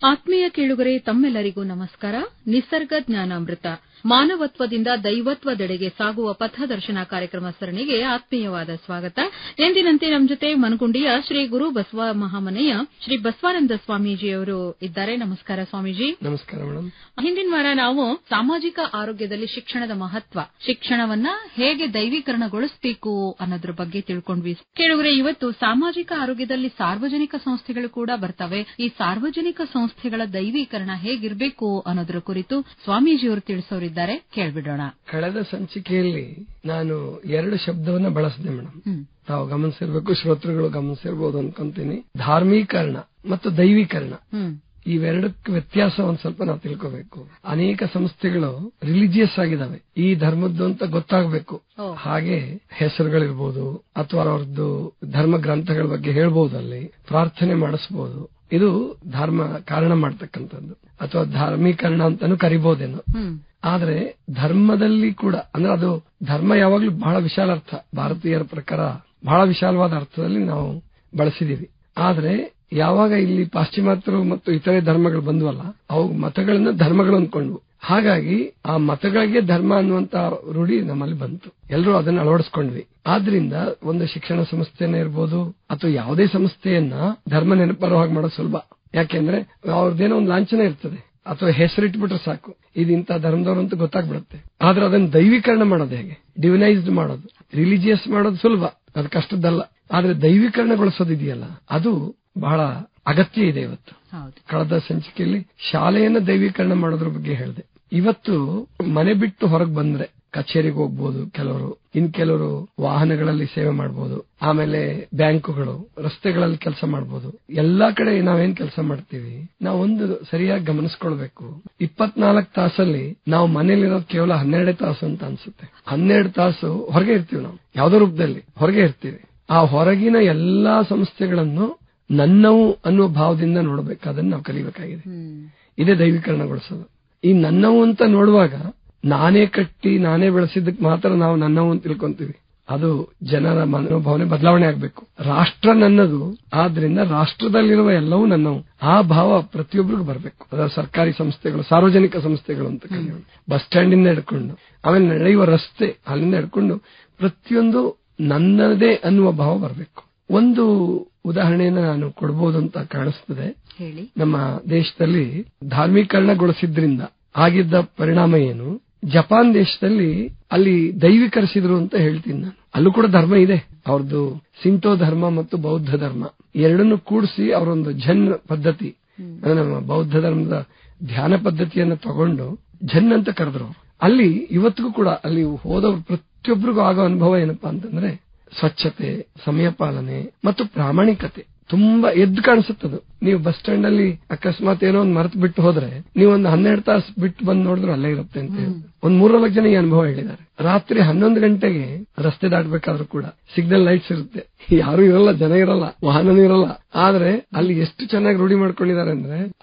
ಆತ್ಮೀಯ ಕೇಳುಗರೆ ತಮ್ಮೆಲ್ಲರಿಗೂ ನಮಸ್ಕಾರ ನಿಸರ್ಗ ಜ್ಞಾನಾಮೃತ ಮಾನವತ್ವದಿಂದ ದೈವತ್ವದೆಡೆಗೆ ಸಾಗುವ ಪಥದರ್ಶನ ಕಾರ್ಯಕ್ರಮ ಸರಣಿಗೆ ಆತ್ಮೀಯವಾದ ಸ್ವಾಗತ ಎಂದಿನಂತೆ ನಮ್ಮ ಜೊತೆ ಮನಗುಂಡಿಯ ಶ್ರೀ ಗುರು ಬಸವ ಮಹಾಮನೆಯ ಶ್ರೀ ಬಸವಾನಂದ ಸ್ವಾಮೀಜಿಯವರು ಇದ್ದಾರೆ ನಮಸ್ಕಾರ ಸ್ವಾಮೀಜಿ ನಮಸ್ಕಾರ ಮೇಡಮ್ ಹಿಂದಿನ ವಾರ ನಾವು ಸಾಮಾಜಿಕ ಆರೋಗ್ಯದಲ್ಲಿ ಶಿಕ್ಷಣದ ಮಹತ್ವ ಶಿಕ್ಷಣವನ್ನ ಹೇಗೆ ದೈವೀಕರಣಗೊಳಿಸಬೇಕು ಅನ್ನೋದ್ರ ಬಗ್ಗೆ ತಿಳ್ಕೊಂಡ್ವಿ ಕೇಳುಗರೆ ಇವತ್ತು ಸಾಮಾಜಿಕ ಆರೋಗ್ಯದಲ್ಲಿ ಸಾರ್ವಜನಿಕ ಸಂಸ್ಥೆಗಳು ಕೂಡ ಬರ್ತವೆ ಈ ಸಾರ್ವಜನಿಕ ಸಂಸ್ಥೆಗಳ ದೈವೀಕರಣ ಹೇಗಿರಬೇಕು ಅನ್ನೋದ್ರ ಕುರಿತು ಸ್ವಾಮೀಜಿಯವರು ತಿಳಿಸೋರಿದ್ದಾರೆ ಕೇಳ್ಬಿಡೋಣ ಕಳೆದ ಸಂಚಿಕೆಯಲ್ಲಿ ನಾನು ಎರಡು ಶಬ್ದವನ್ನ ಬಳಸಿದೆ ಮೇಡಮ್ ಹ್ಮ್ ತಾವು ಗಮನಿಸಿರ್ಬೇಕು ಶ್ರೋತೃಗಳು ಗಮನಿಸಿರ್ಬೋದು ಅನ್ಕೊಂತೀನಿ ಧಾರ್ಮೀಕರಣ ಮತ್ತು ದೈವೀಕರಣ ಹ್ಮ್ ಇವೆರಡಕ್ಕೆ ವ್ಯತ್ಯಾಸ ಒಂದ್ ಸ್ವಲ್ಪ ನಾವು ತಿಳ್ಕೋಬೇಕು ಅನೇಕ ಸಂಸ್ಥೆಗಳು ರಿಲಿಜಿಯಸ್ ಆಗಿದಾವೆ ಈ ಧರ್ಮದ್ದು ಅಂತ ಗೊತ್ತಾಗಬೇಕು ಓ. ಹಾಗೆ ಹೆಸರುಗಳಿರ್ಬೋದು ಅಥವಾ ಅವ್ರದ್ದು ಧರ್ಮ ಗ್ರಂಥಗಳ ಬಗ್ಗೆ ಹೇಳ್ಬೋದು ಅಲ್ಲಿ ಪ್ರಾರ್ಥನೆ ಮಾಡಿಸ್ಬೋದು ಇದು ಧರ್ಮ ಕಾರಣ ಮಾಡ್ತಕ್ಕಂಥದ್ದು ಅಥವಾ ಧಾರ್ಮೀಕರಣ ಅಂತಾನು ಕರಿಬಹುದೇನೋ ಹ್ಮ್ ಆದ್ರೆ ಧರ್ಮದಲ್ಲಿ ಕೂಡ ಅಂದ್ರೆ ಅದು ಧರ್ಮ ಯಾವಾಗ್ಲೂ ಬಹಳ ವಿಶಾಲ ಅರ್ಥ ಭಾರತೀಯರ ಪ್ರಕಾರ ಬಹಳ ವಿಶಾಲವಾದ ಅರ್ಥದಲ್ಲಿ ನಾವು ಬಳಸಿದೀವಿ ಆದ್ರೆ ಯಾವಾಗ ಇಲ್ಲಿ ಪಾಶ್ಚಿಮಾತ್ಯರು ಮತ್ತು ಇತರೆ ಧರ್ಮಗಳು ಬಂದ್ವಲ್ಲ ಅವು ಮತಗಳನ್ನ ಧರ್ಮಗಳು ಅಂದ್ಕೊಂಡ್ವು ಹಾಗಾಗಿ ಆ ಮತಗಳಿಗೆ ಧರ್ಮ ಅನ್ನುವಂತ ರೂಢಿ ನಮ್ಮಲ್ಲಿ ಬಂತು ಎಲ್ಲರೂ ಅದನ್ನ ಅಳವಡಿಸ್ಕೊಂಡ್ವಿ ಆದ್ರಿಂದ ಒಂದು ಶಿಕ್ಷಣ ಸಂಸ್ಥೆನೇ ಇರ್ಬೋದು ಅಥವಾ ಯಾವುದೇ ಸಂಸ್ಥೆಯನ್ನ ಧರ್ಮ ನೆನಪರೋ ಹಾಗೆ ಮಾಡೋದು ಸುಲಭ ಯಾಕೆಂದ್ರೆ ಅವ್ರದ್ದೇನೋ ಒಂದು ಲಾಂಛನ ಇರ್ತದೆ ಅಥವಾ ಹೆಸರಿಟ್ಬಿಟ್ರೆ ಸಾಕು ಇದು ಇಂಥ ಧರ್ಮದವರು ಅಂತ ಗೊತ್ತಾಗ್ಬಿಡುತ್ತೆ ಆದ್ರೆ ಅದನ್ನ ದೈವೀಕರಣ ಮಾಡೋದು ಹೇಗೆ ಡಿವಿನೈಸ್ಡ್ ಮಾಡೋದು ರಿಲಿಜಿಯಸ್ ಮಾಡೋದು ಸುಲಭ ಅದು ಕಷ್ಟದ್ದಲ್ಲ ಆದ್ರೆ ದೈವೀಕರಣಗೊಳಿಸೋದು ಇದೆಯಲ್ಲ ಅದು ಬಹಳ ಅಗತ್ಯ ಇದೆ ಇವತ್ತು ಹೌದು ಕಳೆದ ಸಂಚಿಕೆಯಲ್ಲಿ ಶಾಲೆಯನ್ನ ದೈವೀಕರಣ ಮಾಡೋದ್ರ ಬಗ್ಗೆ ಹೇಳಿದೆ ಇವತ್ತು ಮನೆ ಬಿಟ್ಟು ಹೊರಗೆ ಬಂದ್ರೆ ಕಚೇರಿಗೆ ಹೋಗ್ಬೋದು ಕೆಲವರು ಇನ್ ಕೆಲವರು ವಾಹನಗಳಲ್ಲಿ ಸೇವೆ ಮಾಡಬಹುದು ಆಮೇಲೆ ಬ್ಯಾಂಕುಗಳು ರಸ್ತೆಗಳಲ್ಲಿ ಕೆಲಸ ಮಾಡಬಹುದು ಎಲ್ಲಾ ಕಡೆ ನಾವೇನ್ ಕೆಲಸ ಮಾಡ್ತೀವಿ ನಾವು ಒಂದು ಸರಿಯಾಗಿ ಗಮನಿಸ್ಕೊಳ್ಬೇಕು ಇಪ್ಪತ್ನಾಲ್ಕು ತಾಸಲ್ಲಿ ನಾವು ಮನೇಲಿರೋದು ಕೇವಲ ಹನ್ನೆರಡೇ ತಾಸು ಅಂತ ಅನ್ಸುತ್ತೆ ಹನ್ನೆರಡು ತಾಸು ಹೊರಗೆ ಇರ್ತೀವಿ ನಾವು ಯಾವ್ದೋ ರೂಪದಲ್ಲಿ ಹೊರಗೆ ಇರ್ತೀವಿ ಆ ಹೊರಗಿನ ಎಲ್ಲಾ ಸಂಸ್ಥೆಗಳನ್ನು ನನ್ನವು ಅನ್ನುವ ಭಾವದಿಂದ ನೋಡಬೇಕು ಅದನ್ನ ನಾವು ಕಲಿಬೇಕಾಗಿದೆ ಹ್ಮ್ ಇದೇ ದೈವೀಕರಣಗೊಳಿಸೋದು ಈ ನನ್ನವು ಅಂತ ನೋಡುವಾಗ ನಾನೇ ಕಟ್ಟಿ ನಾನೇ ಬೆಳೆಸಿದ್ದಕ್ಕೆ ಮಾತ್ರ ನಾವು ನನ್ನವು ಅಂತ ತಿಳ್ಕೊಂತೀವಿ ಅದು ಜನರ ಮನೋಭಾವನೆ ಬದಲಾವಣೆ ಆಗಬೇಕು ರಾಷ್ಟ್ರ ನನ್ನದು ಆದ್ರಿಂದ ರಾಷ್ಟ್ರದಲ್ಲಿರುವ ಎಲ್ಲವೂ ನನ್ನವು ಆ ಭಾವ ಪ್ರತಿಯೊಬ್ಬರಿಗೂ ಬರಬೇಕು ಅದರ ಸರ್ಕಾರಿ ಸಂಸ್ಥೆಗಳು ಸಾರ್ವಜನಿಕ ಸಂಸ್ಥೆಗಳು ಅಂತ ಕರೆಯೋಣ ಬಸ್ ಸ್ಟ್ಯಾಂಡ್ ಇಂದ ಹಿಡ್ಕೊಂಡು ಆಮೇಲೆ ನಡೆಯುವ ರಸ್ತೆ ಅಲ್ಲಿಂದ ಹಿಡ್ಕೊಂಡು ಪ್ರತಿಯೊಂದು ನನ್ನದೇ ಅನ್ನುವ ಭಾವ ಬರಬೇಕು ಒಂದು ಉದಾಹರಣೆಯನ್ನ ನಾನು ಕೊಡಬಹುದು ಅಂತ ಕಾಣಿಸ್ತದೆ ಹೇಳಿ ನಮ್ಮ ದೇಶದಲ್ಲಿ ಧಾರ್ಮೀಕರಣಗೊಳಿಸಿದ್ರಿಂದ ಆಗಿದ್ದ ಪರಿಣಾಮ ಏನು ಜಪಾನ್ ದೇಶದಲ್ಲಿ ಅಲ್ಲಿ ದೈವಿಕರಿಸಿದ್ರು ಅಂತ ಹೇಳ್ತೀನಿ ನಾನು ಅಲ್ಲೂ ಕೂಡ ಧರ್ಮ ಇದೆ ಅವ್ರದ್ದು ಸಿಂಟೋ ಧರ್ಮ ಮತ್ತು ಬೌದ್ಧ ಧರ್ಮ ಎರಡನ್ನು ಕೂಡಿಸಿ ಅವರೊಂದು ಝನ್ ಪದ್ಧತಿ ಅಂದ್ರೆ ನಮ್ಮ ಬೌದ್ಧ ಧರ್ಮದ ಧ್ಯಾನ ಪದ್ಧತಿಯನ್ನ ತಗೊಂಡು ಝನ್ ಅಂತ ಕರೆದ್ರು ಅವ್ರು. ಅಲ್ಲಿ ಇವತ್ತಿಗೂ ಕೂಡ ಅಲ್ಲಿ ಹೋದವ್ರು ಪ್ರತಿಯೊಬ್ಬರಿಗೂ ಆಗೋ ಅನುಭವ ಏನಪ್ಪಾ ಅಂತಂದ್ರೆ ಸ್ವಚ್ಛತೆ ಸಮಯ ಪಾಲನೆ ಮತ್ತು ಪ್ರಾಮಾಣಿಕತೆ ತುಂಬಾ ಎದ್ದು ಕಾಣಿಸುತ್ತದು ನೀವು ಬಸ್ ಸ್ಟ್ಯಾಂಡ್ ಅಲ್ಲಿ ಅಕಸ್ಮಾತ್ ಏನೋ ಒಂದು ಮರೆತು ಬಿಟ್ಟು ಹೋದ್ರೆ ನೀವು ಒಂದು ಹನ್ನೆರಡು ತಾಸು ಬಿಟ್ಟು ಬಂದು ನೋಡಿದ್ರೆ ಅಲ್ಲೇ ಇರುತ್ತೆ ಅಂತ ಹೇಳಿ. ಒಂದ್ ಮೂರ್ನಾಲ್ಕು ಜನ ಈ ಅನುಭವ ಹೇಳಿದ್ದಾರೆ ರಾತ್ರಿ ಹನ್ನೊಂದು ಗಂಟೆಗೆ ರಸ್ತೆ ದಾಟಬೇಕಾದ್ರೂ ಕೂಡ ಸಿಗ್ನಲ್ ಲೈಟ್ಸ್ ಇರುತ್ತೆ ಯಾರು ಇರಲ್ಲ ಜನ ಇರಲ್ಲ ವಾಹನನೂ ಇರಲ್ಲ ಆದ್ರೆ ಅಲ್ಲಿ ಎಷ್ಟು ಚೆನ್ನಾಗಿ ರೂಢಿ ಮಾಡ್ಕೊಂಡಿದ್ದಾರೆ ಅಂದ್ರೆ